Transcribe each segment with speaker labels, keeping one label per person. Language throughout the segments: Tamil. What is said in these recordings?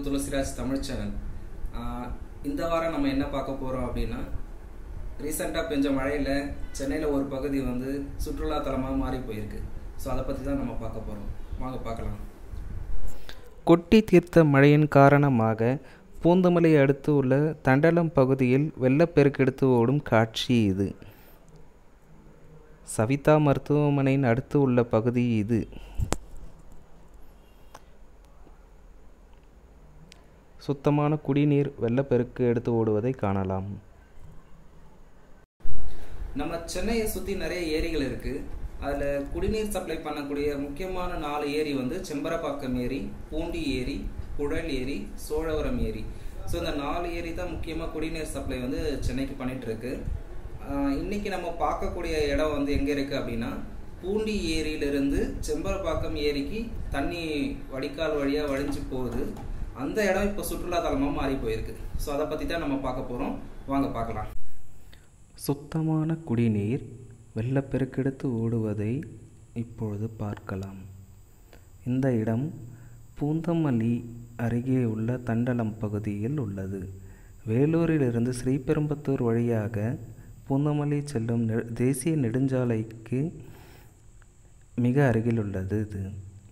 Speaker 1: துளசிராஜ் தமிழ் சேனல் ஆஹ் இந்த வாரம் நம்ம என்ன பார்க்க போகிறோம் அப்படின்னா ரீசெண்டாக பெஞ்ச மழையில் சென்னையில் ஒரு பகுதி வந்து சுற்றுலா தலமாக மாறி போயிருக்கு ஸோ அதை பற்றி தான் நம்ம பார்க்க போகிறோம் வாங்க பார்க்கலாம்
Speaker 2: கொட்டி தீர்த்த மழையின் காரணமாக பூந்தமலை அடுத்து உள்ள தண்டலம் பகுதியில் வெள்ளப்பெருக்கெடுத்து ஓடும் காட்சி இது சவிதா மருத்துவமனையின் அடுத்து உள்ள பகுதி இது சுத்தமான குடிநீர் வெள்ளப்பெருக்கு எடுத்து ஓடுவதை காணலாம்
Speaker 1: நம்ம சென்னையை சுற்றி நிறைய ஏரிகள் இருக்குது அதில் குடிநீர் சப்ளை பண்ணக்கூடிய முக்கியமான நாலு ஏரி வந்து செம்பரப்பாக்கம் ஏரி பூண்டி ஏரி புழல் ஏரி சோழவரம் ஏரி ஸோ இந்த நாலு ஏரி தான் முக்கியமாக குடிநீர் சப்ளை வந்து சென்னைக்கு பண்ணிட்டு இருக்கு ஆஹ் இன்னைக்கு நம்ம பார்க்கக்கூடிய இடம் வந்து எங்கே இருக்குது அப்படின்னா பூண்டி ஏரியிலிருந்து செம்பரப்பாக்கம் ஏரிக்கு தண்ணி வடிகால் வழியாக வழிஞ்சு போகுது அந்த இடம் இப்போ சுற்றுலா தலமாக மாறி போயிருக்கு ஸோ அதை பற்றி தான் நம்ம பார்க்க போகிறோம் வாங்க பார்க்கலாம்
Speaker 2: சுத்தமான குடிநீர் வெள்ளப்பெருக்கெடுத்து ஓடுவதை இப்பொழுது பார்க்கலாம் இந்த இடம் பூந்தமல்லி அருகே உள்ள தண்டலம் பகுதியில் உள்ளது வேலூரிலிருந்து ஸ்ரீபெரும்பத்தூர் வழியாக பூந்தமல்லி செல்லும் நெ- தேசிய நெடுஞ்சாலைக்கு மிக அருகில் உள்ளது இது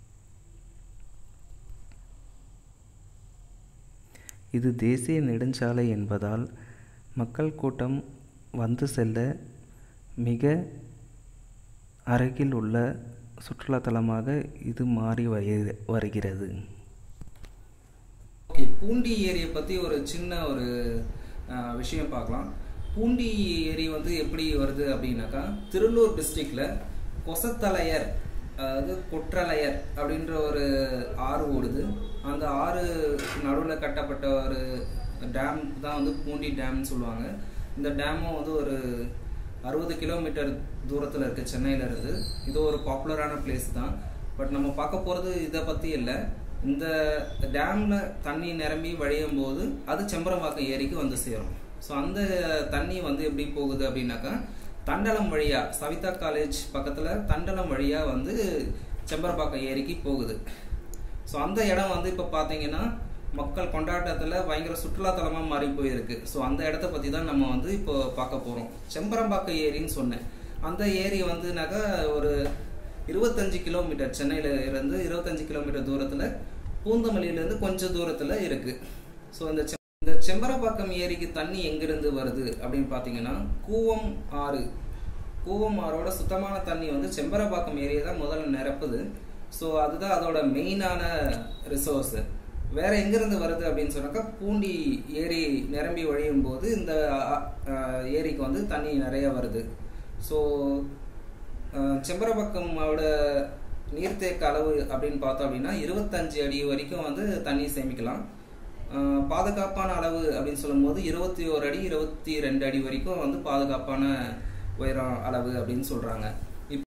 Speaker 2: இது தேசிய நெடுஞ்சாலை என்பதால் மக்கள் கூட்டம் வந்து செல்ல மிக அருகில் உள்ள சுற்றுலாத்தலமாக இது மாறி வரு- வருகிறது
Speaker 1: ஓகே பூண்டி ஏரியை பற்றி ஒரு சின்ன ஒரு அஹ், விஷயம் பார்க்கலாம் பூண்டி ஏரி வந்து எப்படி வருது அப்படின்னாக்கா திருவள்ளூர் டிஸ்ட்ரிக்ட்ல கொசத்தலையர் அதாவது கொற்றலையர் அப்படின்ற ஒரு ஆறு ஓடுது அந்த ஆறு நடுவில் கட்டப்பட்ட ஒரு டேம் தான் வந்து பூண்டி டேம்னு சொல்லுவாங்க இந்த டேமும் வந்து ஒரு அறுபது கிலோமீட்டர் தூரத்தில் இருக்குது சென்னையிலேருந்து இது ஒரு பாப்புலரான பிளேஸ் தான் பட் நம்ம பார்க்க போகிறது இதை பற்றி இல்லை இந்த டேம்ல தண்ணி நிரம்பி வழியும் போது அது செம்பரம்பாக்கம் ஏரிக்கு வந்து சேரும் ஸோ அந்த தண்ணி வந்து எப்படி போகுது அப்படின்னாக்கா தண்டலம் வழியா சவிதா காலேஜ் பக்கத்துல தண்டலம் வழியா வந்து செம்பரம்பாக்கம் ஏரிக்கு போகுது ஸோ அந்த இடம் வந்து இப்போ பார்த்தீங்கன்னா மக்கள் கொண்டாட்டத்தில் பயங்கர சுற்றுலாத்தலமாக மாறி போயிருக்கு ஸோ அந்த இடத்த பற்றி தான் நம்ம வந்து இப்போ பார்க்க போகிறோம் செம்பரம்பாக்கம் ஏரின்னு சொன்னேன் அந்த ஏரி வந்துனாக்கா ஒரு இருபத்தஞ்சு கிலோமீட்டர் சென்னையில இருந்து இருபத்தஞ்சு கிலோமீட்டர் தூரத்தில் பூந்தமல்லியிலேருந்து கொஞ்சம் தூரத்தில் இருக்கு ஸோ அந்த செம்- இந்த செம்பரப்பாக்கம் ஏரிக்கு தண்ணி எங்கிருந்து வருது அப்படின்னு பார்த்தீங்கன்னா கூவம் ஆறு கூவம் ஆறோட சுத்தமான தண்ணி வந்து செம்பரப்பாக்கம் ஏரியை தான் முதல்ல நிரப்புது ஸோ அதுதான் அதோட மெயினான ரிசோர்ஸ் வேற எங்கிருந்து வருது அப்படின்னு சொன்னாக்கா பூண்டி ஏரி நிரம்பி வழியும் போது இந்த அ, அ, ஏரிக்கு வந்து தண்ணி நிறைய வருது ஸோ செம்பரப்பாக்கமோட நீர்த்தேக்க அளவு அப்படின்னு பார்த்தோம் அப்படின்னா இருபத்தஞ்சு அடி வரைக்கும் வந்து தண்ணி சேமிக்கலாம் அஹ், பாதுகாப்பான அளவு அப்படின்னு சொல்லும்போது இருபத்தி ஓரு அடி இருபத்தி ரெண்டு அடி வரைக்கும் வந்து பாதுகாப்பான உயரம் அளவு அப்படின்னு சொல்றாங்க இப்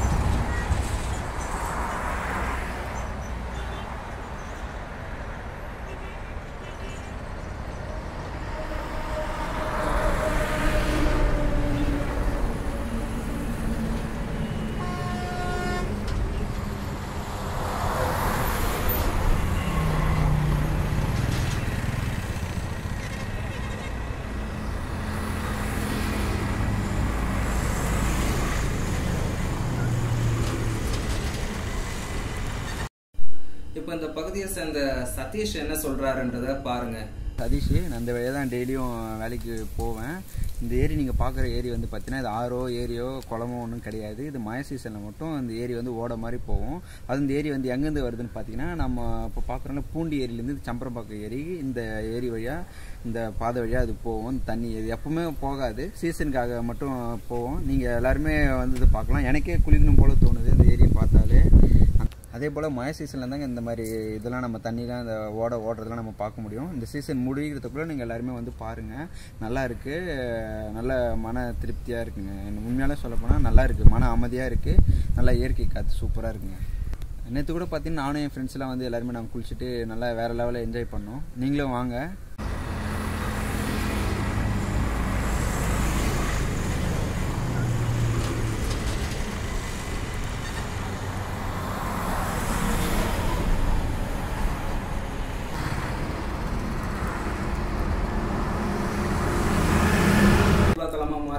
Speaker 1: இப்போ இந்த பகுதியை சேர்ந்த சதீஷ் என்ன சொல்றாருன்றத பாருங்க
Speaker 3: சதீஷ் நான் இந்த வழியாக தான் டெய்லியும் வேலைக்கு போவேன் இந்த ஏரி நீங்கள் பார்க்குற ஏரி வந்து பார்த்தீங்கன்னா இது ஆறோ ஏரியோ குளமோ ஒன்றும் கிடையாது இது மழை சீசனில் மட்டும் இந்த ஏரி வந்து ஓட மாதிரி போகும் அது இந்த ஏரி வந்து எங்கேருந்து வருதுன்னு பார்த்தீங்கன்னா நம்ம இப்போ பார்க்குறோம்ல பூண்டி ஏரியிலேருந்து சம்பரம்பாக்கம் ஏரி இந்த ஏரி வழியாக இந்த பாதை வழியாக அது போகும் இந்த தண்ணி இது எப்பவுமே போகாது சீசனுக்காக மட்டும் போகும் நீங்கள் எல்லாருமே வந்து இது பார்க்கலாம் எனக்கே குளிக்கணும் போல தோணுது இந்த ஏரியை பார்த்தாலே அதே போல் மழை சீசனில் தாங்க இந்த மாதிரி இதெல்லாம் நம்ம தண்ணிலாம் இந்த ஓட ஓடுறதெல்லாம் நம்ம பார்க்க முடியும் இந்த சீசன் முடிகிறதுக்குள்ளே நீங்கள் எல்லாருமே வந்து பாருங்கள் நல்லா இருக்குது நல்ல மன திருப்தியாக இருக்குங்க எனக்கு உண்மையாலே சொல்லப்போனால் நல்லா இருக்குது மன அமைதியாக இருக்குது நல்லா இயற்கை காற்று சூப்பராக இருக்குங்க நேற்று கூட பார்த்தீங்கன்னா நானும் என் ஃப்ரெண்ட்ஸ்லாம் வந்து எல்லாருமே நாங்கள் குளிச்சுட்டு நல்லா வேறு லெவலில் என்ஜாய் பண்ணோம் நீங்களும் வாங்க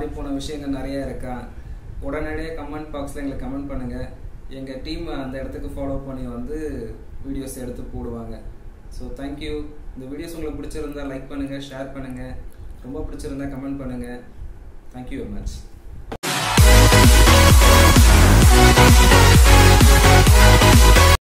Speaker 1: மாறி போன விஷயங்கள் நிறைய இருக்கா உடனடியாக கமெண்ட் பாக்ஸில் எங்களுக்கு கமெண்ட் பண்ணுங்கள் எங்கள் டீம் அந்த இடத்துக்கு ஃபாலோ பண்ணி வந்து வீடியோஸ் எடுத்து போடுவாங்க ஸோ தேங்க்யூ இந்த வீடியோஸ் உங்களுக்கு பிடிச்சிருந்தா லைக் பண்ணுங்கள் ஷேர் பண்ணுங்கள் ரொம்ப பிடிச்சிருந்தா கமெண்ட் பண்ணுங்கள் தேங்க்யூ வெரி மச்